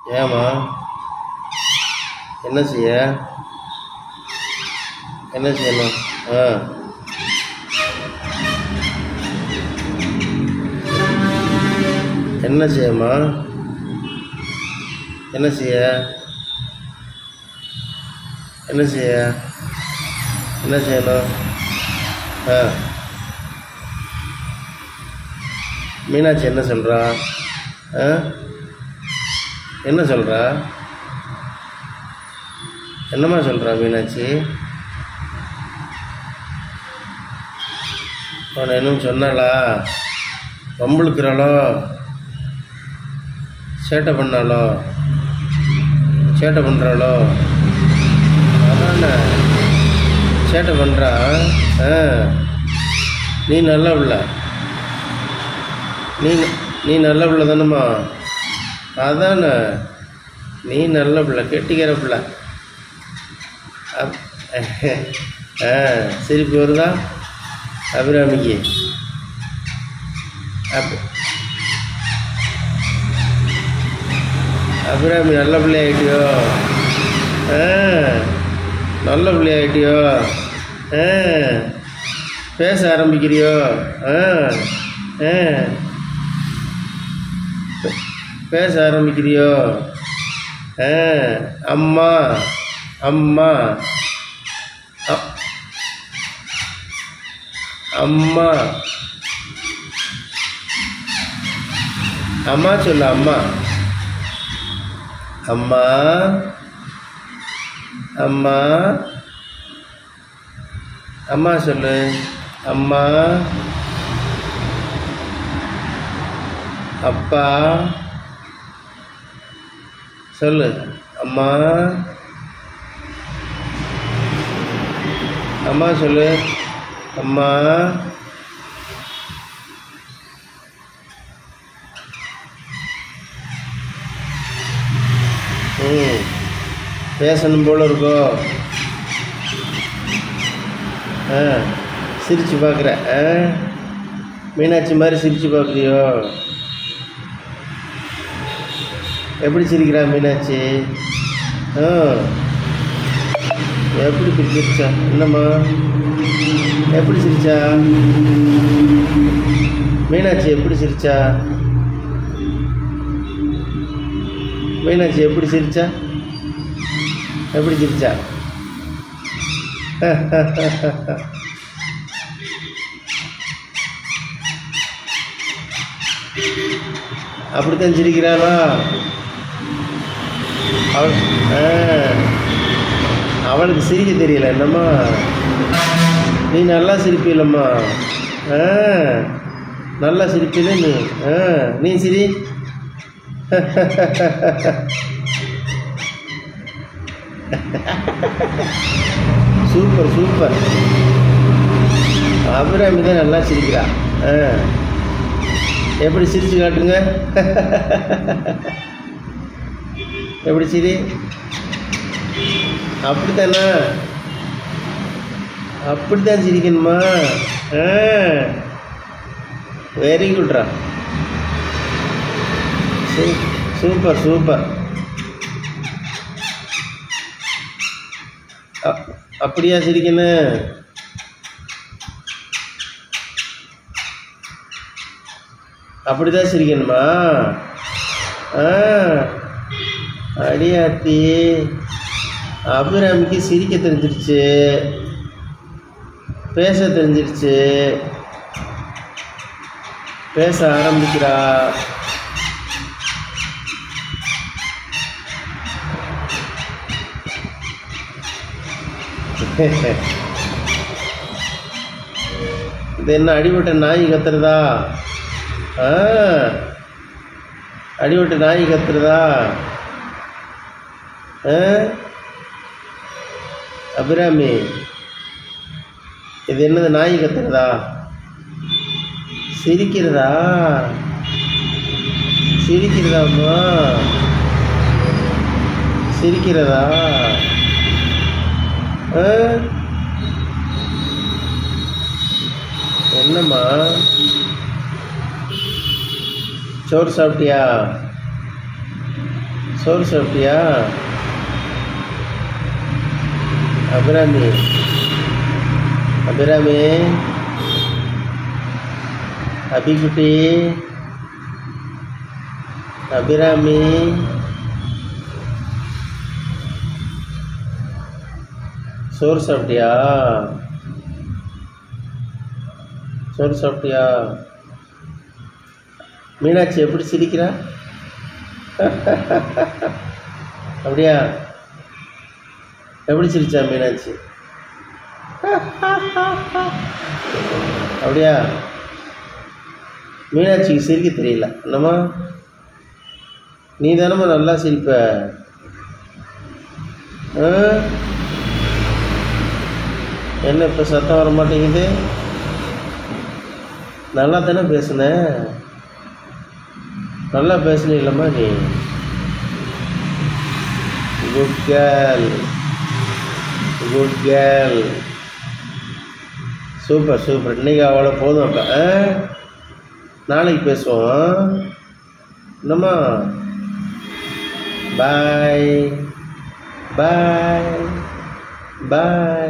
ஏம்மா என்ன செய்ய என்ன செய்யணும் ஆ என்ன செய்யம்மா என்ன செய்ய என்ன செய்ய என்ன செய்யணும் ஆ மீனாட்சி என்ன சொல்கிறா ஆ என்ன சொல்கிறா என்னம்மா சொல்கிறா மீனாட்சி அவனை இன்னும் சொன்னாளா வம்புழுக்கிறாளோ சேட்டை பண்ணாளோ சேட்டை பண்ணுறாளோ அதானே சேட்டை பண்ணுறா ஆ நீ நல்ல பிள்ளை நீ நீ நல்ல பிள்ளை தானம்மா அதானே நீ நல்ல பிள்ளை கெட்டிக்கிற பிள்ளை அப் ஆ சிரிப்பு வருதா அபிராமிக்கு அப் அபிராமி நல்ல பிள்ளை ஆகிட்டியோ ஆ நல்ல பிள்ளை ஆகிட்டியோ ஆ பேச ஆரம்பிக்கிறியோ ஆ ஆ பேச ஆரம்பிக்கிறியோ ஆ அம்மா அம்மா அ- அம்மா அம்மா சொல்லு அம்மா அம்மா அம்மா அம்மா சொல்லு அம்மா அப்பா சொல்லு அம்மா அம்மா சொல்லு அம்மா ம் பேசணும் போல இருக்கோ ஆ சிரிச்சு பார்க்குற ஆ மீனாட்சி மாதிரி சிரிச்சு பார்க்குறியோ எப்படி சிரிக்கிறா மீனாட்சி ஆ எப்படி இப்படி சிரிச்சா என்னம்மா எப்படி சிரிச்சா மீனாட்சி எப்படி சிரிச்சா மீனாட்சி எப்படி சிரிச்சா எப்படி சிரிச்சா அப்படித்தான் சிரிக்கிறாளா அவள் ஆ அவளுக்கு சிரிக்க தெரியல என்னம்மா நீ நல்லா சிரிப்பில்லம்மா ஆ நல்லா சிரிப்பில நீ ஆ நீ சிரி சூப்பர் சூப்பர் அபிராமி தான் நல்லா சிரிக்கிறா ஆ எப்படி சிரிச்சு காட்டுங்க எப்படி சிரி அப்படித்தானா அப்படித்தான் சிரிக்கணுமா ஆ வெரி குட்ரா சூப்பர் சூப்பர் அப்- அப்படியா சிரிக்கணும் அப்படிதான் சிரிக்கணுமா ஆ அடியாத்தி அபிராமிக்கு சிரிக்க தெரிஞ்சிருச்சு பேச தெரிஞ்சிருச்சு பேச ஆரம்பிக்கிறா இது என்ன அடிபட்ட நாய் கத்துறதா ஆ அடிபட்ட நாய் கத்துறதா ஆ அபிராமி இது என்னது நாய் கத்துறதா சிரிக்கிறதா சிரிக்கிறதாம்மா சிரிக்கிறதா ஆ? என்னம்மா சோறு சாப்பிட்டியா சோறு சாப்பிட்டியா அபிராமி அபிராமி அபிக்குட்டி அபிராமி சோறு சாப்பிட்டியா சோறு சாப்பிட்டியா மீனாட்சி எப்படி சிரிக்கிறா அப்படியா எப்படி சிரிச்சா மீனாட்சி அப்படியா மீனாட்சிக்கு சிரிக்க தெரியல என்னம்மா நீ தானம்மா நல்லா சிரிப்ப ஆ? என்ன இப்போ சத்தம் வர மாட்டேங்குது நல்லா தானே பேசுன நல்லா பேசுனீங்களம்மா நீ good girl good girl super super இன்னைக்கு அவ்வளோ போதும் அப்போ ஆ நாளைக்கு பேசுவோம் என்னம்மா பாய் பாய் பாய்